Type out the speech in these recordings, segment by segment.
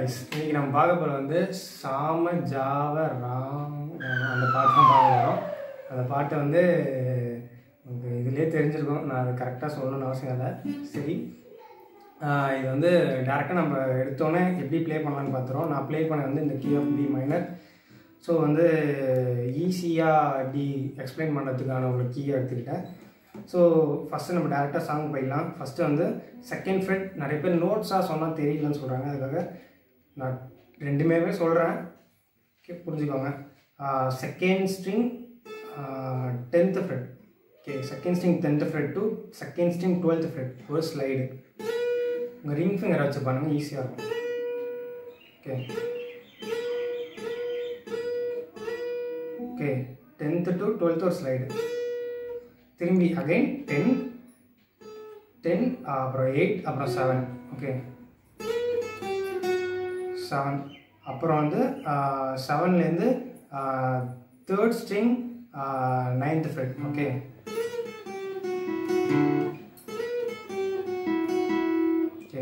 guys இன்னைக்கு நம்ம பார்க்க போகிறது வந்து சாம ஜாவ ராம் அந்த பாட்டு தான் பார்க்க போகிறோம் அந்த பாட்டை வந்து உங்களுக்கு இதுலேயே தெரிஞ்சிருக்கும் நான் அது கரெக்டாக சொல்லணும்னு அவசியம் இல்லை சரி ஆஹ் இது வந்து டேரெக்டாக நம்ம எடுத்தோன்னே எப்படி ப்ளே பண்ணலான்னு பார்த்துறோம் நான் ப்ளே பண்ண வந்து இந்த key of B minor so வந்து ஈஸியாக எப்படி எக்ஸ்பிளைன் பண்ணுறதுக்கான ஒரு கீயை எடுத்துக்கிட்டேன் ஸோ ஃபஸ்ட்டு நம்ம டேரெக்டாக சாங் போயிடலாம் ஃபஸ்ட்டு வந்து செகண்ட் ஃப்ரெட் நிறைய பேர் நோட்ஸாக சொன்னால் தெரியலன்னு சொல்கிறாங்க அதுக்காக நான் ரெண்டுமே சொல்கிறேன் ஓகே புரிஞ்சுக்கோங்க second string tenth fret okay second string tenth fret to second string twelfth fret ஒரு ஸ்லைடு உங்கள் ரிங் ஃபிங்கர் வச்சு பாருங்கள் ஈஸியாக இருக்கும் okay okay tenth to twelfth ஒரு ஸ்லைடு திரும்பி அகைன் டென் டென் அப்புறம் எயிட் அப்புறம் செவன் ஓகே செவன் அப்புறம் வந்து செவன்லேருந்து third string ninth fret okay okay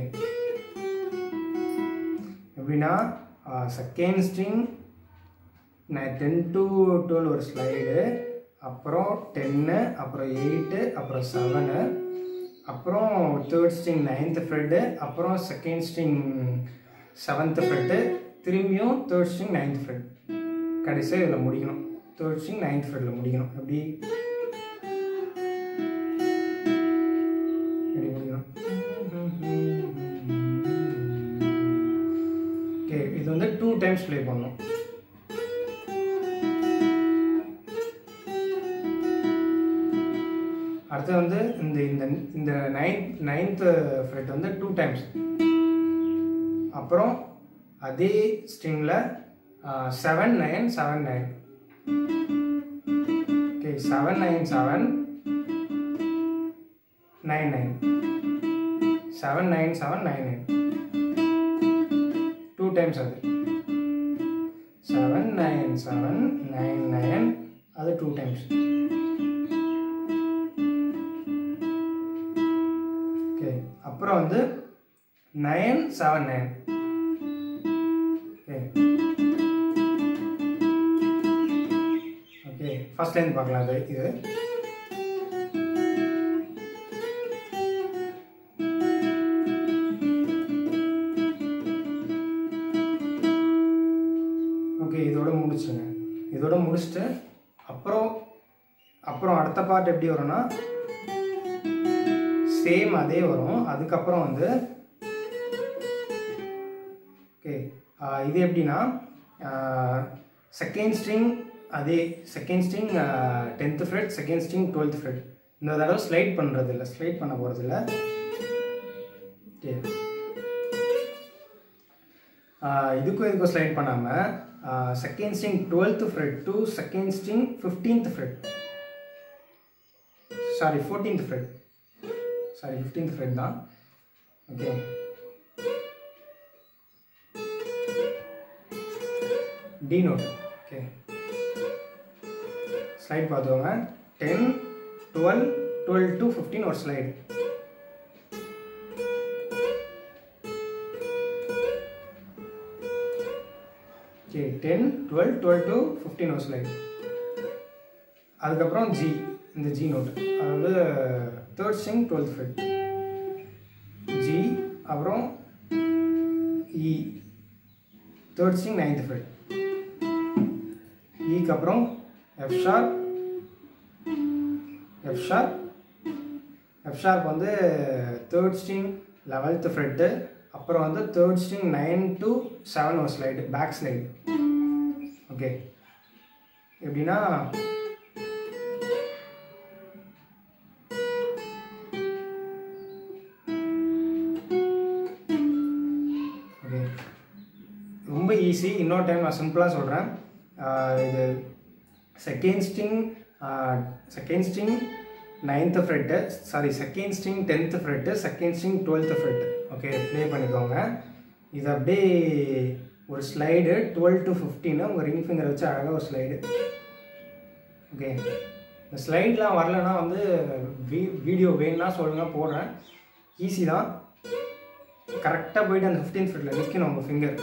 எப்படின்னா செகண்ட் ஸ்ட்ரிங் நான் டென் டு டுவெல் ஒரு ஸ்லைடு அப்புறம் டென்னு அப்புறம் எயிட்டு அப்புறம் செவனு அப்புறம் தேர்ட் ஸ்ட்ரிங் நைன்த்து ஃப்ரெட்டு அப்புறம் செகண்ட் ஸ்ட்ரிங் செவன்த்து ஃப்ரெட்டு திரும்பியும் தேர்ட் ஸ்ட்ரிங் நைன்த் ஃப்ரெட் கடைசியாக இதில் முடிக்கணும் தேர்ட் ஸ்ட்ரிங் நைன்த் ஃப்ரெட்டில் முடிக்கணும் எப்படி எப்படி முடிக்கணும் ஓகே இது வந்து டூ டைம்ஸ் ப்ளே பண்ணணும் அடுத்து வந்து இந்த இந்த இந்த நைன்த் நைன்த்து ஃப்ரெட் வந்து டூ டைம்ஸ் அப்புறம் அதே ஸ்ட்ரிங்கில் seven nine seven nine okay seven nine seven nine nine seven nine seven nine nine two times அது seven nine seven nine nine அது டூ டைம்ஸ் ஓகே அப்புறம் வந்து nine seven nine okay okay first line பார்க்கலாம் அது இது okay இதோட முடிச்சுங்க இதோட முடிச்சுட்டு அப்புறம் அப்புறம் அடுத்த பார்ட் எப்படி வரும்னா சேம் அதே வரும் அதுக்கப்புறம் வந்து ஓகே இது எப்படின்னா செகண்ட் ஸ்ட்ரிங் அதே second string tenth fret second string twelfth fret இந்த தடவை ஸ்லைட் பண்ணுறது இல்லை ஸ்லைட் பண்ண போகிறது இல்லை ஓகே இதுக்கும் இதுக்கும் ஸ்லைட் பண்ணாமல் second string twelfth fret to second string fifteenth fret sorry fourteenth fret sorry fifteenth fret தான் okay D note okay slide பார்த்துக்கோங்க ten twelve twelve to fifteen ஒரு slide okay ten twelve twelve to fifteen ஒரு slide அதுக்கப்புறம் G இந்த G note அதாவது third string twelfth fret G அப்புறம் E third string ninth fret ஈக்கு அப்புறம் F sharp F sharp F sharp வந்து third string eleventh Fred அப்புறம் வந்து third string nine to seven ஒரு ஸ்லைடு பேக் ஸ்லைடு ஓகே எப்படின்னா okay ரொம்ப ஈஸி இன்னொரு டைம் நான் சிம்பிளாக சொல்கிறேன் இது second string second string ninth fret sorry second string tenth fret second string twelfth fret okay play பண்ணிக்கோங்க இது அப்படியே ஒரு ஸ்லைடு டுவெல் டு ஃபிஃப்டீனு உங்கள் ரிங் ஃபிங்கர் வச்சு அழகாக ஒரு ஸ்லைடு ஓகே இந்த ஸ்லைட்லாம் வரலன்னா வந்து வீ வீடியோ வேணும்னா சொல்லுங்கள் போடுறேன் ஈஸி தான் கரெக்டாக போயிட்டு அந்த ஃபிஃப்டீன் ஃபிட்டில் நிற்கணும் உங்கள் ஃபிங்கர்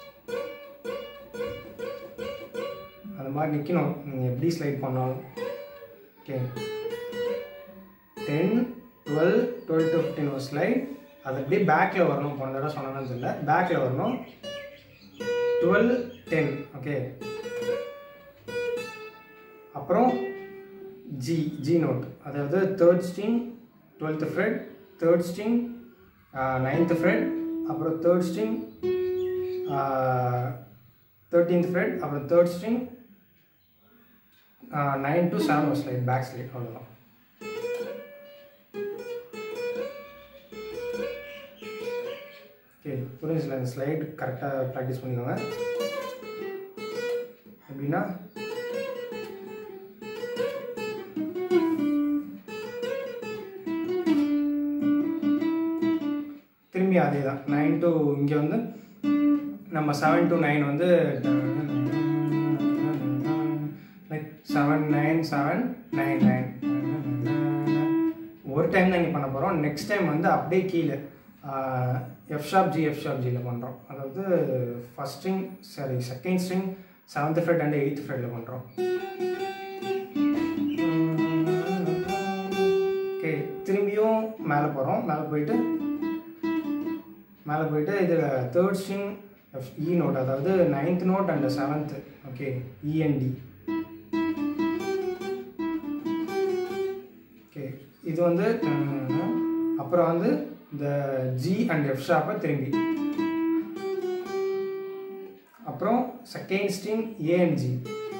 அந்த மாதிரி நிற்கணும் நீங்கள் எப்படி ஸ்லைட் பண்ணாலும் okay ten twelve twelve to fifteen ஒரு ஸ்லைட் அது அப்படியே பேக்கில் வரணும் போன தடவை சொன்னான்னு தெரியல பேக்கில் வரணும் டுவெல் டென் ஓகே அப்புறம் ஜி ஜி நோட் அதாவது third string twelfth fret third string ninth fret அப்புறம் தேர்ட் ஸ்ட்ரிங் தேர்ட்டீன்த் ஃப்ரெட் அப்புறம் third string nine to seven ஒரு ஸ்லைட் பேக் ஸ்லைட் அவ்வளோதான் ஓகே புரிஞ்சுல இந்த ஸ்லைட் கரெக்டாக ப்ராக்டிஸ் பண்ணிக்கோங்க எப்படின்னா திரும்பி அதே தான் நைன் டு இங்கே வந்து நம்ம செவன் டு நைன் வந்து seven nine seven nine nine ஒரு டைம் தான் இங்கே பண்ண போகிறோம் நெக்ஸ்ட் டைம் வந்து அப்படியே கீழே F sharp G F sharp ஜியில் பண்ணுறோம் அதாவது first string sorry second string seventh fret and eighth ஃப்ரெட்டில் பண்ணுறோம் ஓகே திரும்பியும் மேலே போகிறோம் மேலே போயிட்டு மேலே போயிட்டு இதில் third string F E note அதாவது ninth note and seventh okay இஎன்டி ஓகே இது வந்து அஹ், அப்புறம் வந்து இந்த ஜி அண்ட் எஃப் ஷாப்பை திரும்பி அப்புறம் second string A and G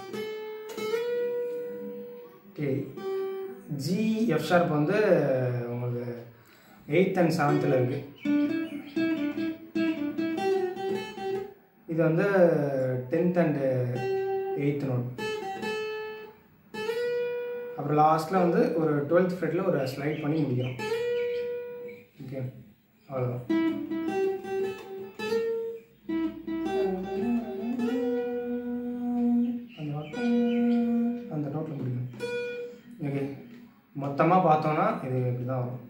okay G F sharp வந்து உங்களுக்கு எயித் அண்ட் செவன்த்தில் இருக்குது இது வந்து டென்த் அண்டு எயித் நோட் அப்புறம் லாஸ்ட்டில் வந்து ஒரு டுவெல்த் ஃப்ரெட்டில் ஒரு ஸ்லைட் பண்ணி முடிக்கிறோம் ஓகே அவ்வளோதான் அந்த note- அந்த நோட்டில் முடிக்கணும் ஓகே மொத்தமாக பார்த்தோன்னா இது இப்படி தான் வரும்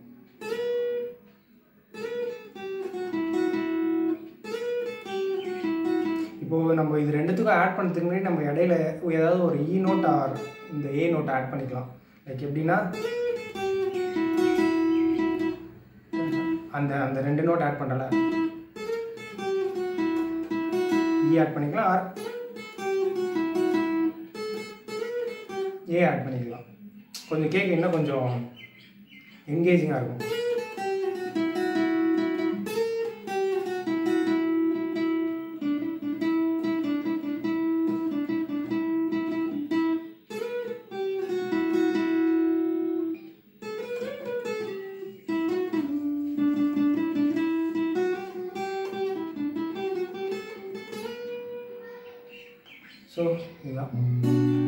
இப்போது நம்ம இது ரெண்டுத்துக்கும் ஆட் பண்ணுறதுக்கு முன்னாடி நம்ம இடையில ஏதாவது ஒரு இ நோட் ஆர் இந்த ஏ நோட் ஆட் பண்ணிக்கலாம் லைக் எப்படின்னா அந்த அந்த ரெண்டு நோட் ஆட் பண்ணல இ ஆட் பண்ணிக்கலாம் ஆர் ஏ ஆட் பண்ணிக்கலாம் கொஞ்சம் கேட்க இன்னும் கொஞ்சம் என்கேஜிங்காக இருக்கும் ஸோ இதுதான்